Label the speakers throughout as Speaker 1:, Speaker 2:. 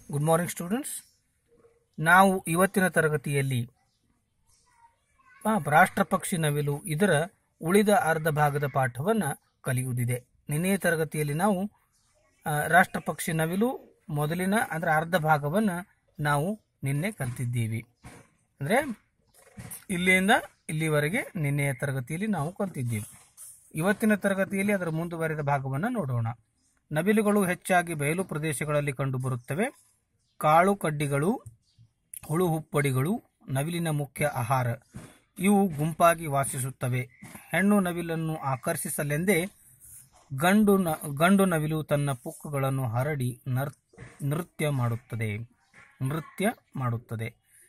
Speaker 1: good morning students ನಾವು ಇವತ್ತಿನ ತರಗತಿಯಲ್ಲಿ ಆ, ರಾಷ್ಟ್ರಪಕ್ಷಿ ನವಿಲು ಇದರ ಉಳಿದ ಅರ್ಧ ಭಾಗದ ಪಾಠವನ್ನು ಕಲಿಯುವುದಿದೆ ನಿನ್ನೆಯ ತರಗತಿಯಲ್ಲಿ ನಾವು ಆ, ರಾಷ್ಟ್ರಪಕ್ಷಿ ನವಿಲು ಮೊದಲಿನ ಅಂದರೆ ಅರ್ಧ ಭಾಗವನ್ನು ನಾವು ನಿನ್ನೆ ಕಲಿತಿದ್ದೀವಿ ಅಂದರೆ ಇಲ್ಲಿಂದ ಇಲ್ಲಿವರೆಗೆ ನಿನ್ನೆಯ ತರಗತಿಯಲ್ಲಿ ನಾವು ಕಲಿತಿದ್ದೀವಿ ಇವತ್ತಿನ ತರಗತಿಯಲ್ಲಿ ಅದರ ಮುಂದುವರೆದ ಭಾಗವನ್ನು ನೋಡೋಣ ನವಿಲುಗಳು ಹೆಚ್ಚಾಗಿ ಬಯಲು ಪ್ರದೇಶಗಳಲ್ಲಿ ಕಂಡುಬರುತ್ತವೆ ಕಾಳು ಕಡ್ಡಿಗಳು ಹುಳು ಹುಪ್ಪಡಿಗಳು ನವಿಲಿನ ಮುಖ್ಯ ಆಹಾರ ಇವು ಗುಂಪಾಗಿ ವಾಸಿಸುತ್ತವೆ ಹೆಣ್ಣು ನವಿಲನ್ನು ಆಕರ್ಷಿಸಲೆಂದೇ ಗಂಡು ನ ಗಂಡು ನವಿಲು ತನ್ನ ಪುಕ್ಕಗಳನ್ನು ಹರಡಿ ನರ್ ನೃತ್ಯ ಮಾಡುತ್ತದೆ ನೃತ್ಯ ಮಾಡುತ್ತದೆ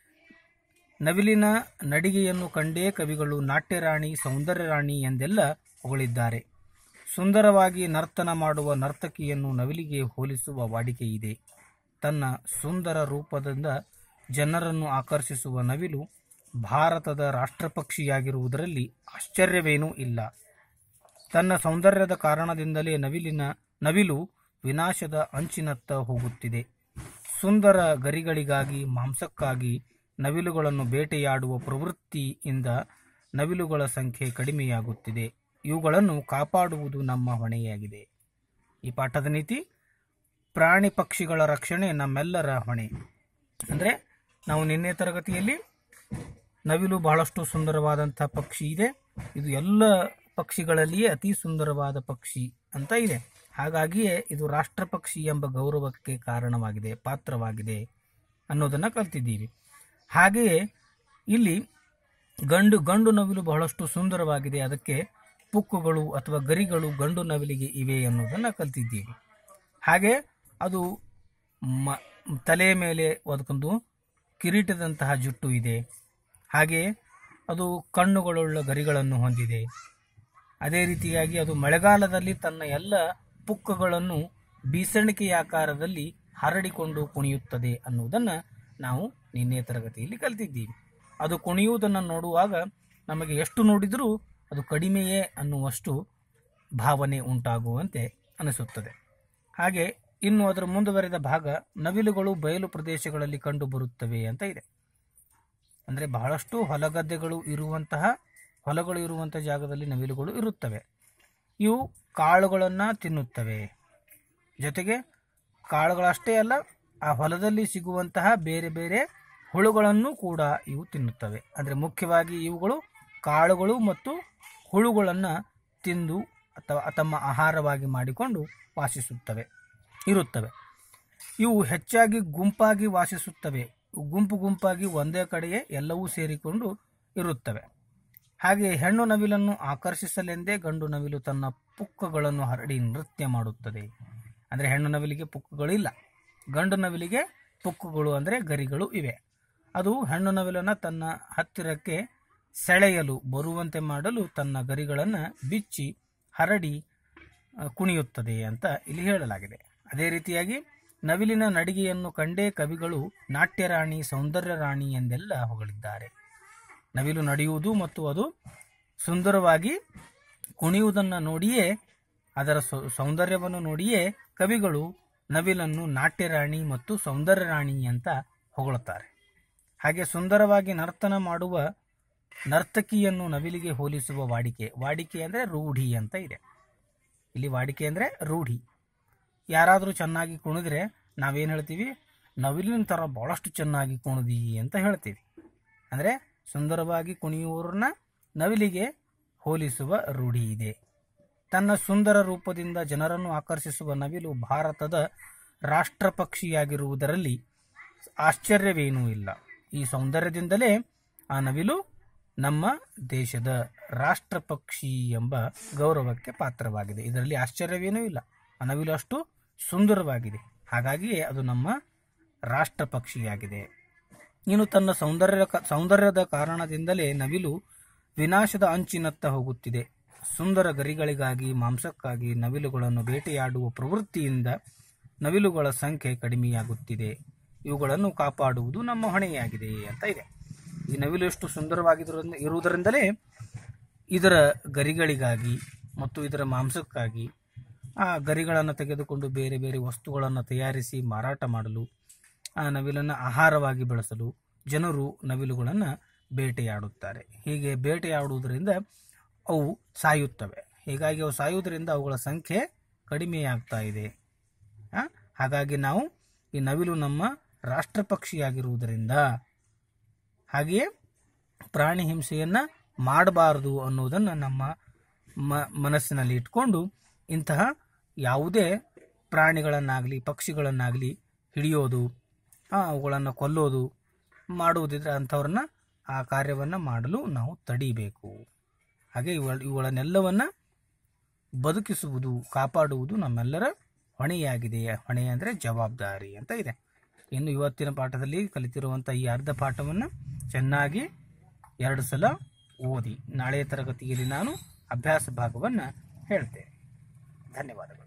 Speaker 1: ನವಿಲಿನ ನಡಿಗೆಯನ್ನು ಕಂಡೇ ಕವಿಗಳು ನಾಟ್ಯರಾಣಿ ಸೌಂದರ್ಯರಾಣಿ ಎಂದೆಲ್ಲ ಹೊಗಳಿದ್ದಾರೆ ಸುಂದರವಾಗಿ ನರ್ತನ ಮಾಡುವ ನರ್ತಕಿಯನ್ನು ನವಿಲಿಗೆ ಹೋಲಿಸುವ ವಾಡಿಕೆ ಇದೆ ತನ್ನ ಸುಂದರ ರೂಪದಿಂದ ಜನರನ್ನು ಆಕರ್ಷಿಸುವ ನವಿಲು ಭಾರತದ ರಾಷ್ಟ್ರಪಕ್ಷಿಯಾಗಿರುವುದರಲ್ಲಿ ಆಶ್ಚರ್ಯವೇನೂ ಇಲ್ಲ ತನ್ನ ಸೌಂದರ್ಯದ ಕಾರಣದಿಂದಲೇ ನವಿಲಿನ ನವಿಲು ವಿನಾಶದ ಅಂಚಿನತ್ತ ಹೋಗುತ್ತಿದೆ ಸುಂದರ ಗರಿಗಳಿಗಾಗಿ ಮಾಂಸಕ್ಕಾಗಿ ನವಿಲುಗಳನ್ನು ಬೇಟೆಯಾಡುವ ಪ್ರವೃತ್ತಿಯಿಂದ ನವಿಲುಗಳ ಸಂಖ್ಯೆ ಕಡಿಮೆಯಾಗುತ್ತಿದೆ ಇವುಗಳನ್ನು ಕಾಪಾಡುವುದು ನಮ್ಮ ಹೊಣೆಯಾಗಿದೆ ಈ ಪಾಠದ ನೀತಿ ಪ್ರಾಣಿ ಪಕ್ಷಿಗಳ ರಕ್ಷಣೆ ನಮ್ಮೆಲ್ಲರ ಹೊಣೆ ಅಂದರೆ ನಾವು ನಿನ್ನೆ ತರಗತಿಯಲ್ಲಿ ನವಿಲು ಬಹಳಷ್ಟು ಸುಂದರವಾದಂಥ ಪಕ್ಷಿ ಇದೆ ಇದು ಎಲ್ಲ ಪಕ್ಷಿಗಳಲ್ಲಿಯೇ ಅತಿ ಸುಂದರವಾದ ಪಕ್ಷಿ ಅಂತ ಇದೆ ಹಾಗಾಗಿಯೇ ಇದು ರಾಷ್ಟ್ರ ಪಕ್ಷಿ ಎಂಬ ಗೌರವಕ್ಕೆ ಕಾರಣವಾಗಿದೆ ಪಾತ್ರವಾಗಿದೆ ಅನ್ನೋದನ್ನು ಕಲ್ತಿದ್ದೀವಿ ಹಾಗೆಯೇ ಇಲ್ಲಿ ಗಂಡು ಗಂಡು ನವಿಲು ಬಹಳಷ್ಟು ಸುಂದರವಾಗಿದೆ ಅದಕ್ಕೆ ಪುಕ್ಕುಗಳು ಅಥವಾ ಗರಿಗಳು ಗಂಡು ನವಿಲಿಗೆ ಇವೆ ಅನ್ನೋದನ್ನು ಕಲ್ತಿದ್ದೀವಿ ಹಾಗೆ ಅದು ಮ ತಲೆಯ ಮೇಲೆ ಅದಕ್ಕೊಂದು ಕಿರೀಟದಂತಹ ಜುಟ್ಟು ಇದೆ ಹಾಗೆ ಅದು ಕಣ್ಣುಗಳುಳ್ಳ ಗರಿಗಳನ್ನು ಹೊಂದಿದೆ ಅದೇ ರೀತಿಯಾಗಿ ಅದು ಮಳೆಗಾಲದಲ್ಲಿ ತನ್ನ ಎಲ್ಲ ಪುಕ್ಕಗಳನ್ನು ಬೀಸಣಿಕೆಯ ಆಕಾರದಲ್ಲಿ ಹರಡಿಕೊಂಡು ಕುಣಿಯುತ್ತದೆ ಅನ್ನುವುದನ್ನು ನಾವು ನಿನ್ನೆ ತರಗತಿಯಲ್ಲಿ ಕಲಿತಿದ್ದೀವಿ ಅದು ಕುಣಿಯುವುದನ್ನು ನೋಡುವಾಗ ನಮಗೆ ಎಷ್ಟು ನೋಡಿದರೂ ಅದು ಕಡಿಮೆಯೇ ಅನ್ನುವಷ್ಟು ಭಾವನೆ ಉಂಟಾಗುವಂತೆ ಅನಿಸುತ್ತದೆ ಹಾಗೆ ಇನ್ನು ಅದರ ಮುಂದುವರೆದ ಭಾಗ ನವಿಲುಗಳು ಬಯಲು ಪ್ರದೇಶಗಳಲ್ಲಿ ಕಂಡುಬರುತ್ತವೆ ಅಂತ ಇದೆ ಅಂದರೆ ಬಹಳಷ್ಟು ಹೊಲಗದ್ದೆಗಳು ಇರುವಂತಹ ಹೊಲಗಳು ಇರುವಂತಹ ಜಾಗದಲ್ಲಿ ನವಿಲುಗಳು ಇರುತ್ತವೆ ಇವು ಕಾಳುಗಳನ್ನು ತಿನ್ನುತ್ತವೆ ಜೊತೆಗೆ ಕಾಳುಗಳಷ್ಟೇ ಅಲ್ಲ ಆ ಹೊಲದಲ್ಲಿ ಸಿಗುವಂತಹ ಬೇರೆ ಬೇರೆ ಹುಳುಗಳನ್ನು ಕೂಡ ಇವು ತಿನ್ನುತ್ತವೆ ಅಂದರೆ ಮುಖ್ಯವಾಗಿ ಇವುಗಳು ಕಾಳುಗಳು ಮತ್ತು ಹುಳುಗಳನ್ನು ತಿಂದು ಅಥವಾ ತಮ್ಮ ಆಹಾರವಾಗಿ ಮಾಡಿಕೊಂಡು ವಾಸಿಸುತ್ತವೆ ಇರುತ್ತವೆ ಇವು ಹೆಚ್ಚಾಗಿ ಗುಂಪಾಗಿ ವಾಸಿಸುತ್ತವೆ ಗುಂಪು ಗುಂಪಾಗಿ ಒಂದೇ ಕಡೆಯೇ ಎಲ್ಲವೂ ಸೇರಿಕೊಂಡು ಇರುತ್ತವೆ ಹಾಗೆ ಹೆಣ್ಣು ನವಿಲನ್ನು ಆಕರ್ಷಿಸಲೆಂದೇ ಗಂಡು ನವಿಲು ತನ್ನ ಪುಕ್ಕಗಳನ್ನು ಹರಡಿ ನೃತ್ಯ ಮಾಡುತ್ತದೆ ಅಂದರೆ ಹೆಣ್ಣು ನವಿಲಿಗೆ ಪುಕ್ಕಗಳಿಲ್ಲ ಗಂಡು ನವಿಲಿಗೆ ಪುಕ್ಕಗಳು ಅಂದರೆ ಗರಿಗಳು ಇವೆ ಅದು ಹೆಣ್ಣು ನವಿಲನ್ನು ತನ್ನ ಹತ್ತಿರಕ್ಕೆ ಸೆಳೆಯಲು ಬರುವಂತೆ ಮಾಡಲು ತನ್ನ ಗರಿಗಳನ್ನು ಬಿಚ್ಚಿ ಹರಡಿ ಆ, ಕುಣಿಯುತ್ತದೆ ಅಂತ ಇಲ್ಲಿ ಹೇಳಲಾಗಿದೆ ಅದೇ ರೀತಿಯಾಗಿ ನವಿಲಿನ ನಡಿಗೆಯನ್ನು ಕಂಡೇ ಕವಿಗಳು ನಾಟ್ಯರಾಣಿ ಸೌಂದರ್ಯ ರಾಣಿ ಎಂದೆಲ್ಲ ಹೊಗಳಿದ್ದಾರೆ ನವಿಲು ನಡೆಯುವುದು ಮತ್ತು ಅದು ಸುಂದರವಾಗಿ ಕುಣಿಯುವುದನ್ನು ನೋಡಿಯೇ ಅದರ ಸೌ- ಸೌಂದರ್ಯವನ್ನು ನೋಡಿಯೇ ಕವಿಗಳು ನವಿಲನ್ನು ನಾಟ್ಯರಾಣಿ ಮತ್ತು ಸೌಂದರ್ಯ ರಾಣಿ ಅಂತ ಹೊಗಳುತ್ತಾರೆ ಹಾಗೆ ಸುಂದರವಾಗಿ ನರ್ತನ ಮಾಡುವ ನರ್ತಕಿಯನ್ನು ನವಿಲಿಗೆ ಹೋಲಿಸುವ ವಾಡಿಕೆ ವಾಡಿಕೆ ಅಂದರೆ ರೂಢಿ ಅಂತ ಇದೆ ಇಲ್ಲಿ ವಾಡಿಕೆ ಅಂದರೆ ರೂಢಿ ಯಾರಾದರೂ ಚೆನ್ನಾಗಿ ಕುಣಿದ್ರೆ ನಾವೇನು ಹೇಳ್ತೀವಿ ನವಿಲಿನ ಥರ ಭಾಳಷ್ಟು ಚೆನ್ನಾಗಿ ಕುಣಿದಿ ಅಂತ ಹೇಳ್ತೀವಿ ಅಂದರೆ ಸುಂದರವಾಗಿ ಕುಣಿಯುವವ್ರನ್ನ ನವಿಲಿಗೆ ಹೋಲಿಸುವ ರೂಢಿ ಇದೆ ತನ್ನ ಸುಂದರ ರೂಪದಿಂದ ಜನರನ್ನು ಆಕರ್ಷಿಸುವ ನವಿಲು ಭಾರತದ ರಾಷ್ಟ್ರ ಪಕ್ಷಿಯಾಗಿರುವುದರಲ್ಲಿ ಆಶ್ಚರ್ಯವೇನೂ ಇಲ್ಲ ಈ ಸೌಂದರ್ಯದಿಂದಲೇ ಆ ನವಿಲು ನಮ್ಮ ದೇಶದ ರಾಷ್ಟ್ರ ಪಕ್ಷಿ ಎಂಬ ಗೌರವಕ್ಕೆ ಪಾತ್ರವಾಗಿದೆ ಇದರಲ್ಲಿ ಆಶ್ಚರ್ಯವೇನೂ ಇಲ್ಲ ಆ ನವಿಲು ಅಷ್ಟು ಸುಂದರವಾಗಿದೆ ಹಾಗಾಗಿಯೇ ಅದು ನಮ್ಮ ರಾಷ್ಟ್ರ ಪಕ್ಷಿಯಾಗಿದೆ ಇನ್ನು ತನ್ನ ಸೌಂದರ್ಯ ಸೌಂದರ್ಯದ ಕಾರಣದಿಂದಲೇ ನವಿಲು ವಿನಾಶದ ಅಂಚಿನತ್ತ ಹೋಗುತ್ತಿದೆ ಸುಂದರ ಗರಿಗಳಿಗಾಗಿ ಮಾಂಸಕ್ಕಾಗಿ ನವಿಲುಗಳನ್ನು ಬೇಟೆಯಾಡುವ ಪ್ರವೃತ್ತಿಯಿಂದ ನವಿಲುಗಳ ಸಂಖ್ಯೆ ಕಡಿಮೆಯಾಗುತ್ತಿದೆ ಇವುಗಳನ್ನು ಕಾಪಾಡುವುದು ನಮ್ಮ ಹೊಣೆಯಾಗಿದೆ ಅಂತ ಇದೆ ಈ ನವಿಲು ಎಷ್ಟು ಸುಂದರವಾಗಿರುವುದರಿಂದ ಇರುವುದರಿಂದಲೇ ಇದರ ಗರಿಗಳಿಗಾಗಿ ಮತ್ತು ಇದರ ಮಾಂಸಕ್ಕಾಗಿ ಆ ಗರಿಗಳನ್ನು ತೆಗೆದುಕೊಂಡು ಬೇರೆ ಬೇರೆ ವಸ್ತುಗಳನ್ನು ತಯಾರಿಸಿ ಮಾರಾಟ ಮಾಡಲು ಆ ನವಿಲನ್ನು ಆಹಾರವಾಗಿ ಬಳಸಲು ಜನರು ನವಿಲುಗಳನ್ನು ಬೇಟೆಯಾಡುತ್ತಾರೆ ಹೀಗೆ ಬೇಟೆಯಾಡುವುದರಿಂದ ಅವು ಸಾಯುತ್ತವೆ ಹೀಗಾಗಿ ಅವು ಸಾಯುವುದರಿಂದ ಅವುಗಳ ಸಂಖ್ಯೆ ಕಡಿಮೆಯಾಗ್ತಾ ಇದೆ ಆ, ಹಾಗಾಗಿ ನಾವು ಈ ನವಿಲು ನಮ್ಮ ರಾಷ್ಟ್ರ ಪಕ್ಷಿಯಾಗಿರುವುದರಿಂದ ಹಾಗೆಯೇ ಪ್ರಾಣಿ ಹಿಂಸೆಯನ್ನು ಮಾಡಬಾರದು ಅನ್ನೋದನ್ನು ನಮ್ಮ ಮ ಮನಸ್ಸಿನಲ್ಲಿ ಇಟ್ಕೊಂಡು ಇಂತಹ ಯಾವುದೇ ಪ್ರಾಣಿಗಳನ್ನಾಗಲಿ ಪಕ್ಷಿಗಳನ್ನಾಗಲಿ ಹಿಡಿಯೋದು ಆ, ಅವುಗಳನ್ನು ಕೊಲ್ಲೋದು ಮಾಡುವುದಿದ್ರೆ ಅಂಥವ್ರನ್ನ ಆ ಕಾರ್ಯವನ್ನು ಮಾಡಲು ನಾವು ತಡಿಬೇಕು ಹಾಗೆ ಇವ ಇವುಗಳನ್ನೆಲ್ಲವನ್ನು ಬದುಕಿಸುವುದು ಕಾಪಾಡುವುದು ನಮ್ಮೆಲ್ಲರ ಹೊಣೆಯಾಗಿದೆ ಹೊಣೆ ಅಂದರೆ ಜವಾಬ್ದಾರಿ ಅಂತ ಇದೆ ಇನ್ನು ಇವತ್ತಿನ ಪಾಠದಲ್ಲಿ ಕಲಿತಿರುವಂಥ ಈ ಅರ್ಧ ಪಾಠವನ್ನು ಚೆನ್ನಾಗಿ ಎರಡು ಸಲ ಓದಿ ನಾಳೆಯ ತರಗತಿಯಲ್ಲಿ ನಾನು ಅಭ್ಯಾಸ ಭಾಗವನ್ನು ಹೇಳ್ತೇನೆ ಧನ್ಯವಾದಗಳು